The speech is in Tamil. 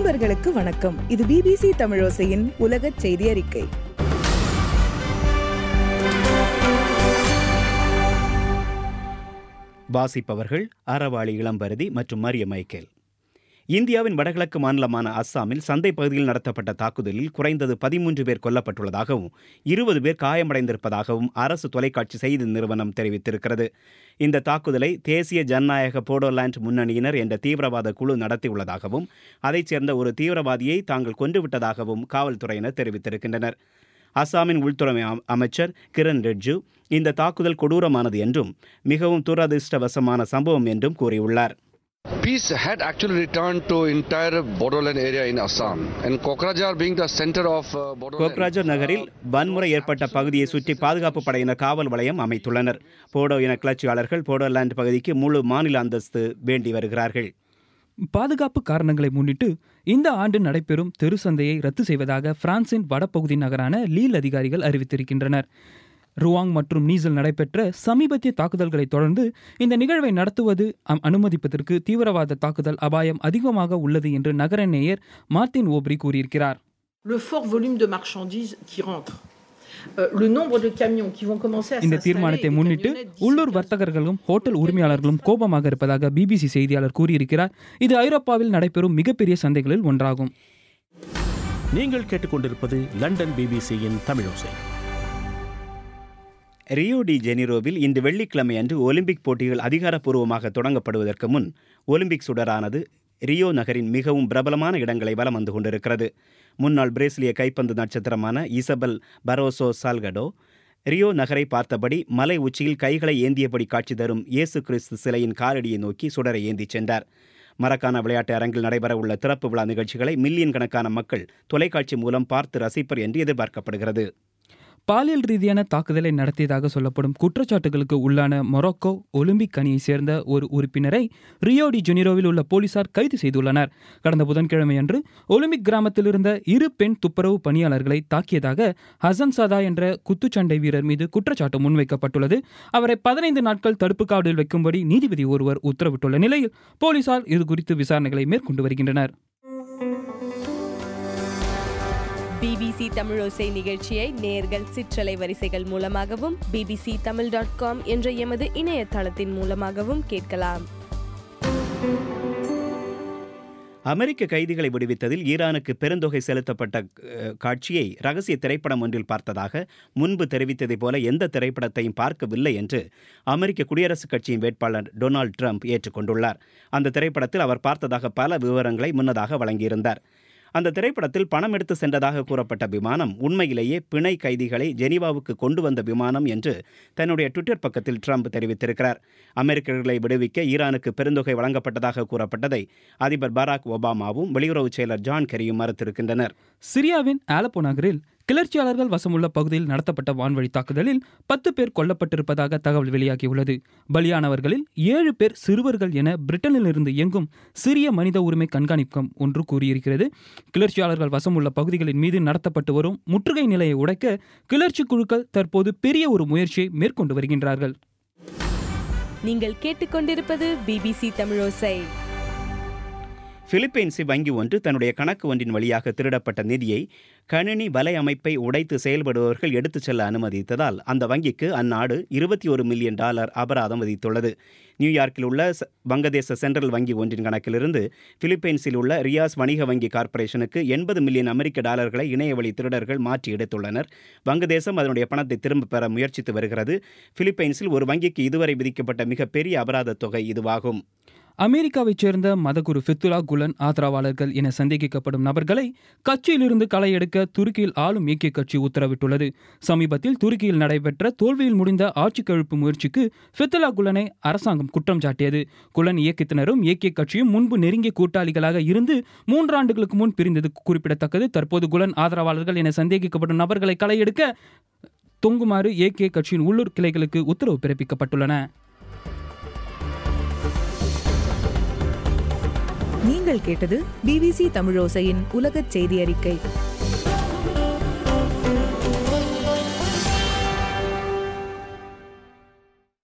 நண்பர்களுக்கு வணக்கம் இது பிபிசி தமிழோசையின் உலகச் செய்தி அறிக்கை வாசிப்பவர்கள் அறவாளி இளம்பரதி மற்றும் மரிய மைக்கேல் இந்தியாவின் வடகிழக்கு மாநிலமான அஸ்ஸாமில் சந்தை பகுதியில் நடத்தப்பட்ட தாக்குதலில் குறைந்தது பதிமூன்று பேர் கொல்லப்பட்டுள்ளதாகவும் இருபது பேர் காயமடைந்திருப்பதாகவும் அரசு தொலைக்காட்சி செய்தி நிறுவனம் தெரிவித்திருக்கிறது இந்த தாக்குதலை தேசிய ஜனநாயக போடோலாண்ட் முன்னணியினர் என்ற தீவிரவாத குழு நடத்தியுள்ளதாகவும் அதைச் சேர்ந்த ஒரு தீவிரவாதியை தாங்கள் கொன்றுவிட்டதாகவும் காவல்துறையினர் தெரிவித்திருக்கின்றனர் அஸ்ஸாமின் உள்துறை அம்- அமைச்சர் கிரண் ரிட்ஜு இந்த தாக்குதல் கொடூரமானது என்றும் மிகவும் துரதிர்ஷ்டவசமான சம்பவம் என்றும் கூறியுள்ளார் Peace had actually returned to entire Bodoland area in Assam, and Kokrajhar being the center of uh, Bodoland. Kokrajhar நகரில் வன்முறை ஏற்பட்ட பகுதியை சுற்றி பாதுகாப்பு படையினர் காவல் வளையம் அமைத்துள்ளனர் போடோ இன கிளர்ச்சியாளர்கள் போடோலாந்து பகுதிக்கு முழு மாநில அந்தஸ்து வேண்டி வருகிறார்கள் பாதுகாப்பு காரணங்களை முன்னிட்டு இந்த ஆண்டு நடைபெறும் தெரு சந்தையை ரத்து செய்வதாக பிரான்சின் வடபகுதி நகரான லீல் அதிகாரிகள் அறிவித்திருக்கின்றனர் ருவாங் மற்றும் நீஸில் நடைபெற்ற சமீபத்திய தாக்குதல்களை தொடர்ந்து இந்த நிகழ்வை நடத்துவது அம்- அனுமதிப்பதற்கு தீவிரவாத தாக்குதல் அபாயம் அதிகமாக உள்ளது என்று நகர மேயர் மார்ட்டின் ஓப்ரி கூறியிருக்கிறார் le fort volume de marchandises qui rentrent, euh, le nombre de camions qui vont commencer à இந்த s'installer, தீர்மானத்தை des முன்னிட்டு camionnettes d'ici உள்ளூர் 15 வர்த்தகர்களும் ஹோட்டல் உரிமையாளர்களும் கோபமாக இருப்பதாக பிபிசி செய்தியாளர் கூறியிருக்கிறார் இது ஐரோப்பாவில் நடைபெறும் மிகப்பெரிய சந்தைகளில் ஒன்றாகும் நீங்கள் கேட்டுக்கொண்டிருப்பது லண்டன் பிபிசியின் தமிழோசை ரியோ டி ஜெனிரோவில் இன்று வெள்ளிக்கிழமை அன்று ஒலிம்பிக் போட்டிகள் அதிகாரப்பூர்வமாக தொடங்கப்படுவதற்கு முன் ஒலிம்பிக் சுடரானது ரியோ நகரின் மிகவும் பிரபலமான இடங்களை வலம் வந்து கொண்டிருக்கிறது முன்னாள் பிரேசிலிய கைப்பந்து நட்சத்திரமான இசபெல் பரோசோ சால்கடோ ரியோ நகரை பார்த்தபடி மலை உச்சியில் கைகளை ஏந்தியபடி காட்சி தரும் இயேசு கிறிஸ்து சிலையின் காலடியை நோக்கி சுடரை ஏந்திச் சென்றார் மரக்கான விளையாட்டு அரங்கில் நடைபெறவுள்ள திறப்பு விழா நிகழ்ச்சிகளை மில்லியன் கணக்கான மக்கள் தொலைக்காட்சி மூலம் பார்த்து ரசிப்பர் என்று எதிர்பார்க்கப்படுகிறது பாலியல் ரீதியான தாக்குதலை நடத்தியதாக சொல்லப்படும் குற்றச்சாட்டுகளுக்கு உள்ளான மொரோக்கோ ஒலிம்பிக் அணியைச் சேர்ந்த ஒரு உறுப்பினரை ரியோ டி ஜெனிரோவில் உள்ள போலீசார் கைது செய்துள்ளனர் கடந்த புதன்கிழமையன்று ஒலிம்பிக் கிராமத்தில் இருந்த இரு பெண் துப்புரவு பணியாளர்களை தாக்கியதாக ஹசன் சதா என்ற குத்துச்சண்டை வீரர் மீது குற்றச்சாட்டு முன்வைக்கப்பட்டுள்ளது அவரை பதினைந்து நாட்கள் தடுப்பு காவலில் வைக்கும்படி நீதிபதி ஒருவர் உத்தரவிட்டுள்ள நிலையில் போலீசார் இது குறித்து விசாரணைகளை மேற்கொண்டு வருகின்றனர் பிபிசி தமிழோசை நிகழ்ச்சியை நேர்கள் சிற்றலை வரிசைகள் மூலமாகவும் பிபிசி தமிழ் டாட் காம் என்ற எமது இணையதளத்தின் மூலமாகவும் கேட்கலாம் அமெரிக்க கைதிகளை விடுவித்ததில் ஈரானுக்கு பெருந்தொகை செலுத்தப்பட்ட அஹ், காட்சியை ரகசிய திரைப்படம் ஒன்றில் பார்த்ததாக முன்பு தெரிவித்ததைப் போல எந்த திரைப்படத்தையும் பார்க்கவில்லை என்று அமெரிக்க குடியரசுக் கட்சியின் வேட்பாளர் டொனால்ட் ட்ரம்ப் ஏற்றுக்கொண்டுள்ளார் அந்த திரைப்படத்தில் அவர் பார்த்ததாக பல விவரங்களை முன்னதாக வழங்கியிருந்தார் அந்த திரைப்படத்தில் பணம் எடுத்து சென்றதாக கூறப்பட்ட விமானம் உண்மையிலேயே பிணை கைதிகளை ஜெனீவாவுக்கு கொண்டு வந்த விமானம் என்று தன்னுடைய ட்விட்டர் பக்கத்தில் ட்ரம்ப் தெரிவித்திருக்கிறார் அமெரிக்கர்களை விடுவிக்க ஈரானுக்கு பெருந்தொகை வழங்கப்பட்டதாக கூறப்பட்டதை அதிபர் பராக் ஒபாமாவும் வெளியுறவுச் செயலர் ஜான் கெரியும் மறுத்திருக்கின்றனர் சிரியாவின் ஆலப்போ நகரில் கிளர்ச்சியாளர்கள் வசமுள்ள பகுதியில் நடத்தப்பட்ட வான்வழி தாக்குதலில் பத்து பேர் கொல்லப்பட்டிருப்பதாக தகவல் வெளியாகியுள்ளது பலியானவர்களில் ஏழு பேர் சிறுவர்கள் என பிரிட்டனில் இருந்து இயங்கும் சிறிய மனித உரிமை கண்காணிப்பகம் ஒன்று கூறியிருக்கிறது கிளர்ச்சியாளர்கள் வசமுள்ள பகுதிகளின் மீது நடத்தப்பட்டு வரும் முற்றுகை நிலையை உடைக்க கிளர்ச்சி குழுக்கள் தற்போது பெரிய ஒரு முயற்சியை மேற்கொண்டு வருகின்றார்கள் நீங்கள் கேட்டுக்கொண்டிருப்பது பிபிசி தமிழோசை பிலிப்பைன்ஸி வங்கி ஒன்று தன்னுடைய கணக்கு ஒன்றின் வழியாக திருடப்பட்ட நிதியை கணினி வலை அமைப்பை உடைத்து செயல்படுபவர்கள் எடுத்துச் செல்ல அனுமதித்ததால் அந்த வங்கிக்கு அந்நாடு இருபத்தி ஒரு மில்லியன் டாலர் அபராதம் விதித்துள்ளது நியூயார்க்கில் உள்ள ச- வங்கதேச சென்ட்ரல் வங்கி ஒன்றின் கணக்கிலிருந்து பிலிப்பைன்ஸில் உள்ள ரியாஸ் வணிக வங்கி கார்ப்பரேஷனுக்கு எண்பது மில்லியன் அமெரிக்க டாலர்களை இணையவழி திருடர்கள் மாற்றி எடுத்துள்ளனர் வங்கதேசம் அதனுடைய பணத்தை திரும்பப் பெற முயற்சித்து வருகிறது பிலிப்பைன்ஸில் ஒரு வங்கிக்கு இதுவரை விதிக்கப்பட்ட மிகப்பெரிய அபராத தொகை இதுவாகும் அமெரிக்காவைச் சேர்ந்த மதகுரு ஃபித்துலா குலன் ஆதரவாளர்கள் என சந்தேகிக்கப்படும் நபர்களை கட்சியிலிருந்து களை எடுக்க துருக்கியில் ஆளும் இயக்கிய கட்சி உத்தரவிட்டுள்ளது சமீபத்தில் துருக்கியில் நடைபெற்ற தோல்வியில் முடிந்த ஆட்சி கழிப்பு முயற்சிக்கு ஃபித்துலா குலனை அரசாங்கம் குற்றம் சாட்டியது குலன் இயக்கத்தினரும் இயக்கிய கட்சியும் முன்பு நெருங்கிய கூட்டாளிகளாக இருந்து மூன்றாண்டுகளுக்கு முன் பிரிந்தது குறிப்பிடத்தக்கது தற்போது குலன் ஆதரவாளர்கள் என சந்தேகிக்கப்படும் நபர்களை களை எடுக்க தொங்குமாறு ஏகே கட்சியின் உள்ளூர் கிளைகளுக்கு உத்தரவு பிறப்பிக்கப்பட்டுள்ளன நீங்கள் கேட்டது பிபிசி தமிழோசையின் உலகச் செய்தி அறிக்கை